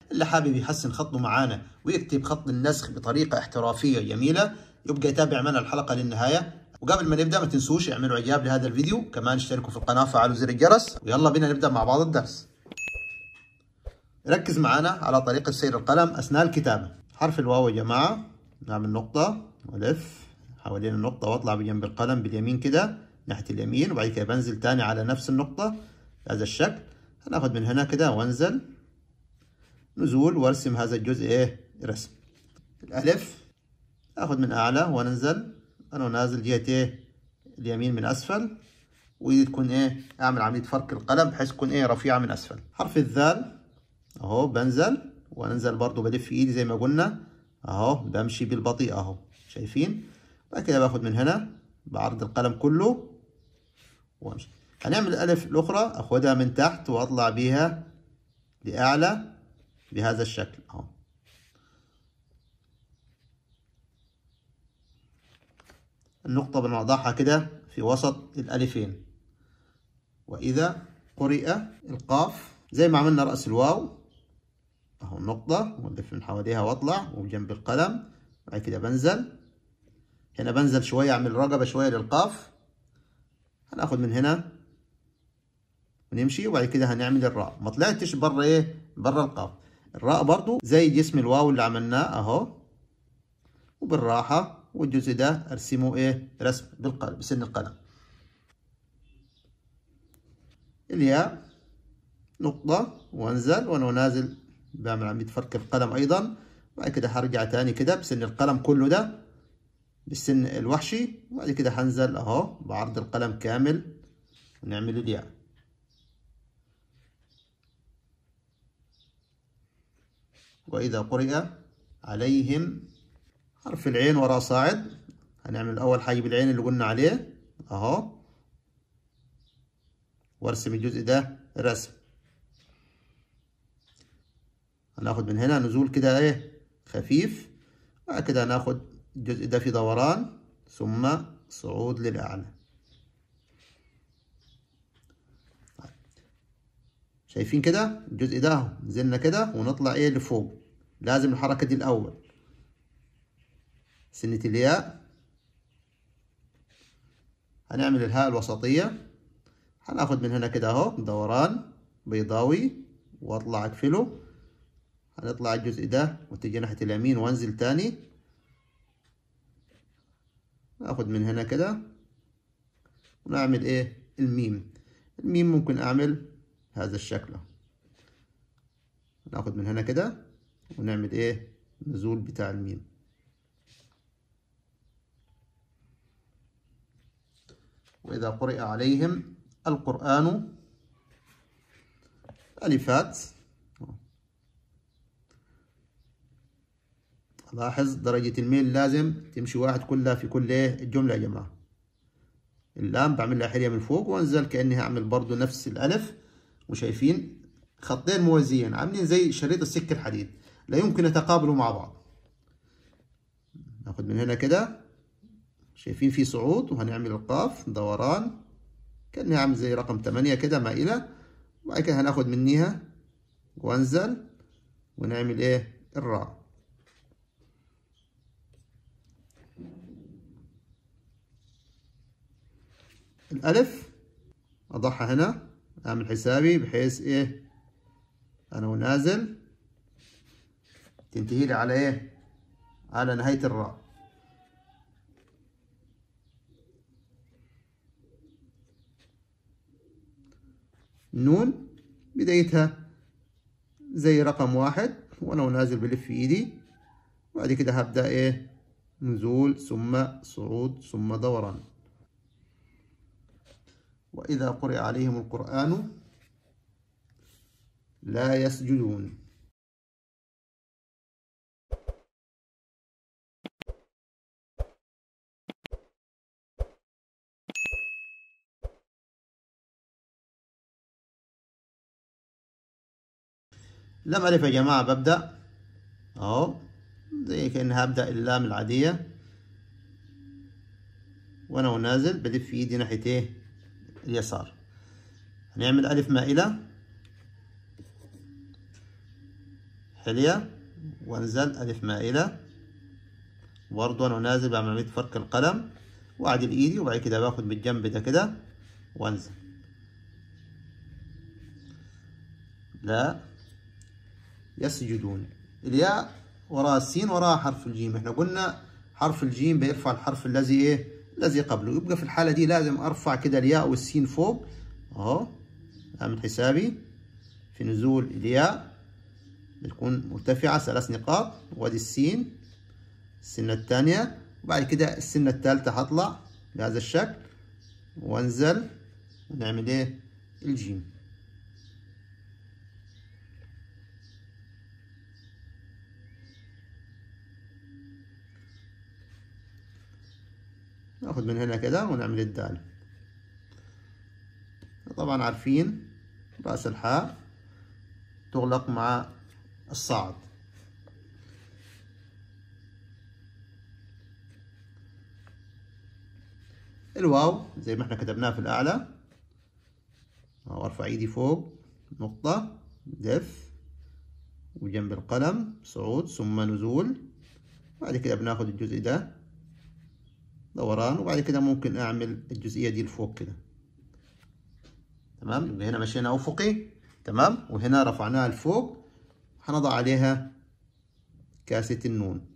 اللي حابب يحسن خطه معانا ويكتب خط النسخ بطريقة احترافية جميلة يبقى يتابع معنا الحلقة للنهاية وقبل ما نبدأ ما تنسوش اعملوا اعجاب لهذا الفيديو كمان اشتركوا في القناة وفعلوا زر الجرس ويلا بينا نبدأ مع بعض الدرس ركز معنا على طريقة سير القلم أثناء الكتابة حرف الواو يا جماعة نعمل نقطة ولف حوالين النقطة واطلع بجنب القلم باليمين كده ناحية اليمين وبعد كده بنزل تاني على نفس النقطة بهذا الشكل هناخد من هنا كده وانزل نزول وارسم هذا الجزء ايه رسم الألف اخد من أعلى وننزل أنا نازل جهة ايه اليمين من أسفل ودي تكون ايه أعمل عملية فرك القلم بحيث تكون ايه رفيعة من أسفل حرف الذال أهو بنزل وانزل برضو بلف ايدي زي ما قلنا اهو بمشي بالبطيء اهو شايفين بعد كده باخد من هنا بعرض القلم كله وامشي هنعمل الالف الاخرى اخدها من تحت واطلع بيها لاعلى بهذا الشكل اهو النقطة بنوضعها كده في وسط الألفين وإذا قرئ القاف زي ما عملنا رأس الواو أهو النقطة ولف من حواليها وأطلع وجنب القلم بعد كده بنزل هنا بنزل شوية أعمل رقبة شوية للقاف هناخد من هنا ونمشي وبعد كده هنعمل الراء ما طلعتش بره إيه بره القاف الراء برضو زي جسم الواو اللي عملناه أهو وبالراحة والجزء ده أرسمه إيه رسم بالقلم بسن القلم الياء نقطة وانزل وانا نازل بعمل عملية فرك القلم ايضا بعد كده هرجع تاني كده بسن القلم كله ده بالسن الوحشي وبعد كده هنزل اهو بعرض القلم كامل ونعمل الياء وإذا قرئ عليهم حرف العين وراء صاعد هنعمل أول حاجة بالعين اللي قلنا عليه أهو وارسم الجزء ده رسم هناخد من هنا نزول كده ايه خفيف بعد كده هناخد الجزء ده في دوران ثم صعود للأعلى شايفين كده الجزء ده اهو نزلنا كده ونطلع ايه لفوق لازم الحركة دي الأول سنة الياء هنعمل الهاء الوسطية هناخد من هنا كده اهو دوران بيضاوي واطلع اقفله هنطلع الجزء ده واتجه ناحية اليمين وانزل تاني اخد من هنا كده ونعمل ايه الميم الميم ممكن اعمل هذا الشكل ناخد من هنا كده ونعمل ايه نزول بتاع الميم وإذا قرئ عليهم القرآن ألفات لاحظ درجة الميل لازم تمشي واحد كلها في كل الجملة يا جماعة اللام بعمل لها حرية من فوق وانزل كأني هعمل برضو نفس الألف وشايفين خطين موازيين عاملين زي شريط السكة الحديد لا يمكن يتقابلوا مع بعض ناخد من هنا كده شايفين في صعود وهنعمل القاف دوران كأنها عامل زي رقم تمانية كده مائلة وبعد كده هناخد منيها وانزل ونعمل ايه الراء الألف أضعها هنا أعمل حسابي بحيث إيه أنا ونازل تنتهي لي على إيه على نهاية الراء نون بدايتها زي رقم واحد وأنا ونازل بلف في إيدي وبعد كده هبدأ إيه نزول ثم صعود ثم دوران وإذا قرئ عليهم القرآن لا يسجدون لم ألف يا جماعة ببدأ أهو زي كأنها أبدأ اللام العادية وأنا ونازل بلف إيدي ناحية إيه اليسار هنعمل ألف مائلة حلية وانزل ألف مائلة برضو أنا نازل بعمل عملية فرك القلم وأعدل إيدي وبعد كده باخد بالجنب ده كده وانزل لا يسجدون الياء وراء السين وراء حرف الجيم احنا قلنا حرف الجيم بيرفع الحرف الذي ايه الذي قبله يبقى في الحالة دي لازم ارفع كده الياء والسين فوق اهو اعمل حسابي في نزول الياء بتكون مرتفعة ثلاث نقاط وادي السين السنة الثانية وبعد كده السنة الثالثة هطلع بهذا الشكل وانزل ونعمل ايه الجيم ناخد من هنا كده ونعمل الدال طبعا عارفين رأس الحاء تغلق مع الصعد الواو زي ما احنا كتبناه في الأعلى وارفع ايدي فوق نقطة دف وجنب القلم صعود ثم نزول بعد كده بناخد الجزء ده دوران وبعد كده ممكن اعمل الجزئية دي لفوق كده تمام يبقى هنا مشينا افقي تمام وهنا رفعناها لفوق هنضع عليها كاسة النون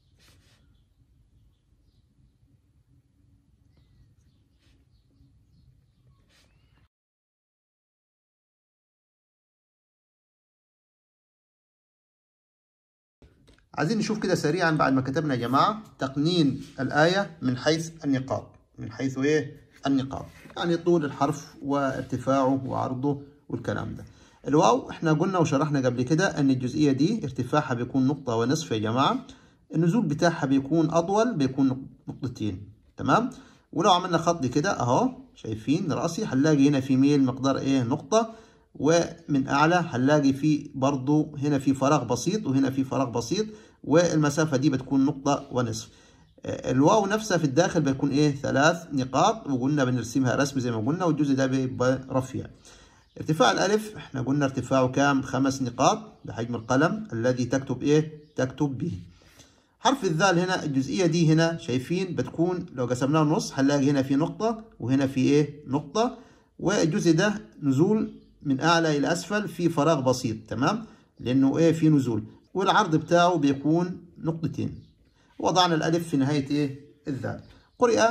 عايزين نشوف كده سريعا بعد ما كتبنا يا جماعة تقنين الآية من حيث النقاط من حيث إيه النقاط يعني طول الحرف وارتفاعه وعرضه والكلام ده الواو احنا قلنا وشرحنا قبل كده ان الجزئية دي ارتفاعها بيكون نقطة ونصف يا جماعة النزول بتاعها بيكون اطول بيكون نقطتين تمام ولو عملنا خط كده اهو شايفين راسي هنلاقي هنا في ميل مقدار ايه نقطة ومن اعلى هنلاقي في برضو هنا في فراغ بسيط وهنا في فراغ بسيط والمسافة دي بتكون نقطة ونصف الواو نفسها في الداخل بيكون ايه ثلاث نقاط وقلنا بنرسمها رسم زي ما قلنا والجزء ده بيبقى رفيع ارتفاع الالف احنا قلنا ارتفاعه كام خمس نقاط بحجم القلم الذي تكتب ايه تكتب به حرف الذال هنا الجزئية دي هنا شايفين بتكون لو قسمناها نص هنلاقي هنا في نقطة وهنا في ايه نقطة والجزء ده نزول من اعلى الى اسفل في فراغ بسيط تمام لانه ايه في نزول والعرض بتاعه بيكون نقطتين وضعنا الالف في نهاية ايه الذال قرئ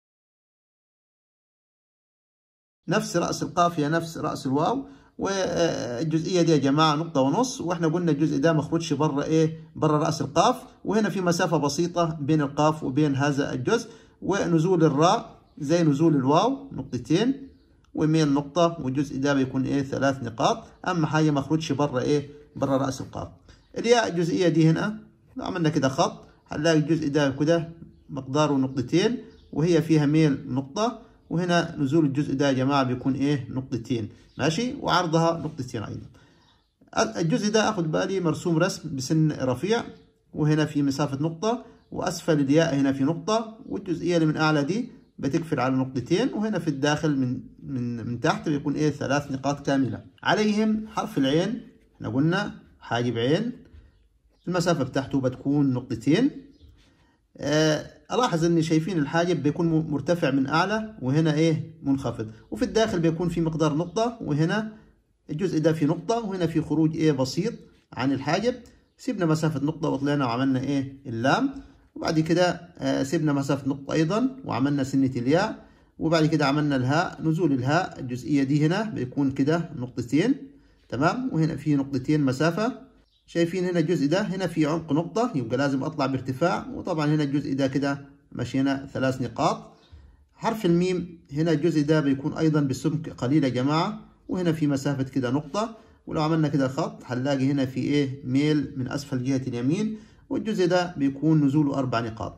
نفس رأس القاف هي نفس رأس الواو والجزئية دي يا جماعة نقطة ونص واحنا قلنا الجزء ده مخرجش بره ايه بره رأس القاف وهنا في مسافة بسيطة بين القاف وبين هذا الجزء ونزول الراء زي نزول الواو نقطتين وميل نقطة والجزء ده بيكون ايه ثلاث نقاط اهم حاجة مخرجش بره ايه بره رأس القاف الياء الجزئية دي هنا لو عملنا كده خط هنلاقي الجزء ده كده مقداره نقطتين وهي فيها ميل نقطة وهنا نزول الجزء ده يا جماعة بيكون ايه نقطتين ماشي وعرضها نقطتين ايضا الجزء ده اخد بالي مرسوم رسم بسن رفيع وهنا في مسافة نقطة واسفل الياء هنا في نقطة والجزئية اللي من اعلى دي بتقفل على نقطتين وهنا في الداخل من من من تحت بيكون ايه ثلاث نقاط كاملة عليهم حرف العين احنا قلنا حاجب عين المسافة بتاعته بتكون نقطتين آه الاحظ ان شايفين الحاجب بيكون مرتفع من اعلى وهنا ايه منخفض وفي الداخل بيكون في مقدار نقطة وهنا الجزء ده في نقطة وهنا في خروج ايه بسيط عن الحاجب سيبنا مسافة نقطة وطلعنا وعملنا ايه اللام وبعد كده آه سيبنا مسافة نقطة ايضا وعملنا سنة الياء وبعد كده عملنا الهاء نزول الهاء الجزئية دي هنا بيكون كده نقطتين تمام وهنا في نقطتين مسافة شايفين هنا الجزء ده هنا في عمق نقطة يبقى لازم أطلع بارتفاع وطبعا هنا الجزء ده كده مشينا ثلاث نقاط حرف الميم هنا الجزء ده بيكون أيضا بسمك قليل يا جماعة وهنا في مسافة كده نقطة ولو عملنا كده خط هنلاقي هنا في إيه ميل من أسفل جهة اليمين والجزء ده بيكون نزوله أربع نقاط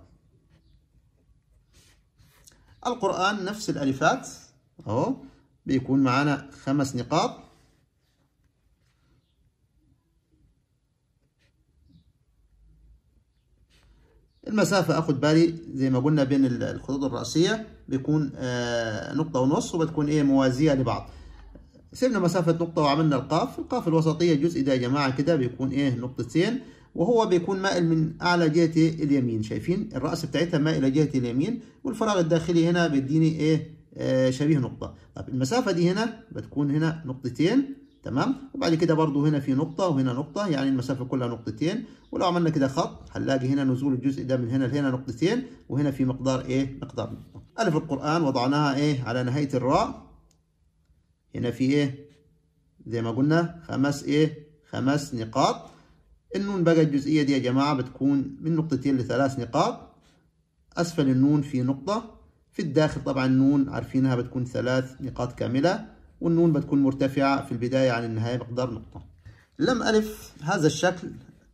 القرآن نفس الألفات أهو بيكون معانا خمس نقاط المسافة أخد بالي زي ما قلنا بين الخطوط الرأسية بيكون آه نقطة ونص وبتكون إيه موازية لبعض سيبنا مسافة نقطة وعملنا القاف القاف الوسطية الجزء ده يا جماعة كده بيكون ايه نقطتين وهو بيكون مائل من أعلى جهة اليمين شايفين الرأس بتاعتها مائلة جهة اليمين والفراغ الداخلي هنا بيديني ايه آه شبيه نقطة طب المسافة دي هنا بتكون هنا نقطتين تمام وبعد كده برضو هنا في نقطة وهنا نقطة يعني المسافة كلها نقطتين ولو عملنا كده خط هنلاقي هنا نزول الجزء ده من هنا لهنا نقطتين وهنا في مقدار ايه مقدار نقطة ألف القرآن وضعناها ايه على نهاية الراء هنا في ايه زي ما قلنا خمس ايه خمس نقاط النون بقى الجزئية دي يا جماعة بتكون من نقطتين لثلاث نقاط أسفل النون في نقطة في الداخل طبعا النون عارفينها بتكون ثلاث نقاط كاملة والنون بتكون مرتفعة في البداية عن النهاية مقدار نقطة لم ألف هذا الشكل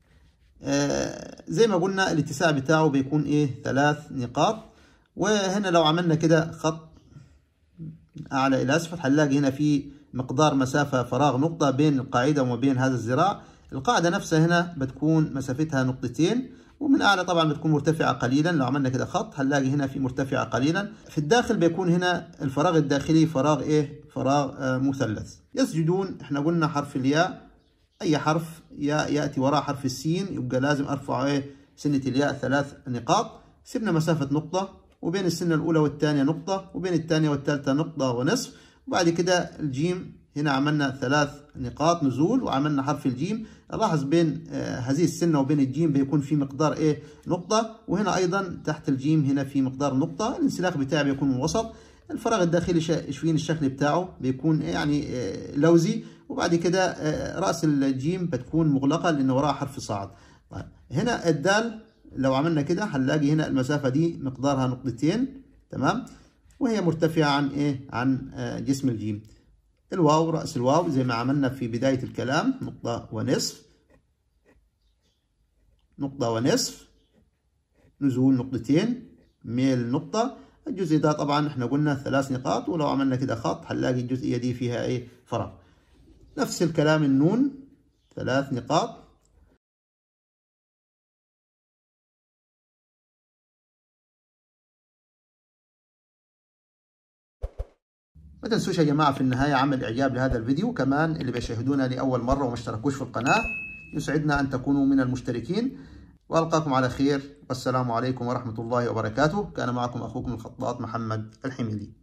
آه زي ما قلنا الاتساع بتاعه بيكون ايه ثلاث نقاط وهنا لو عملنا كده خط من أعلى إلى أسفل هنلاقي هنا في مقدار مسافة فراغ نقطة بين القاعدة وما بين هذا الذراع القاعدة نفسها هنا بتكون مسافتها نقطتين ومن أعلى طبعا بتكون مرتفعة قليلا لو عملنا كده خط هنلاقي هنا في مرتفعة قليلا في الداخل بيكون هنا الفراغ الداخلي فراغ إيه فراغ آه مثلث يسجدون احنا قلنا حرف الياء أي حرف ياء يأتي وراء حرف السين يبقى لازم أرفع إيه سنة الياء ثلاث نقاط سيبنا مسافة نقطة وبين السنة الأولى والثانية نقطة وبين الثانية والثالثة نقطة ونصف وبعد كده الجيم هنا عملنا ثلاث نقاط نزول وعملنا حرف الجيم لاحظ بين آه هذه السنة وبين الجيم بيكون في مقدار ايه نقطة وهنا أيضا تحت الجيم هنا في مقدار نقطة الانسلاخ بتاعي بيكون من الوسط الفراغ الداخلي شايفين الشكل بتاعه بيكون يعني آه لوزي وبعد كده آه رأس الجيم بتكون مغلقة لأن وراها حرف صعد طيب هنا الدال لو عملنا كده هنلاقي هنا المسافة دي مقدارها نقطتين تمام وهي مرتفعة عن ايه عن جسم الجيم الواو رأس الواو زي ما عملنا في بداية الكلام نقطة ونصف نقطة ونصف نزول نقطتين ميل نقطة الجزء ده طبعا احنا قلنا ثلاث نقاط ولو عملنا كده خط هنلاقي الجزئية دي فيها ايه فراغ نفس الكلام النون ثلاث نقاط ما تنسوش يا جماعة في النهاية عمل إعجاب لهذا الفيديو كمان اللي بيشاهدونا لأول مرة وما اشتركوش في القناة يسعدنا أن تكونوا من المشتركين وألقاكم على خير والسلام عليكم ورحمة الله وبركاته كان معكم أخوكم الخطاط محمد الحميدي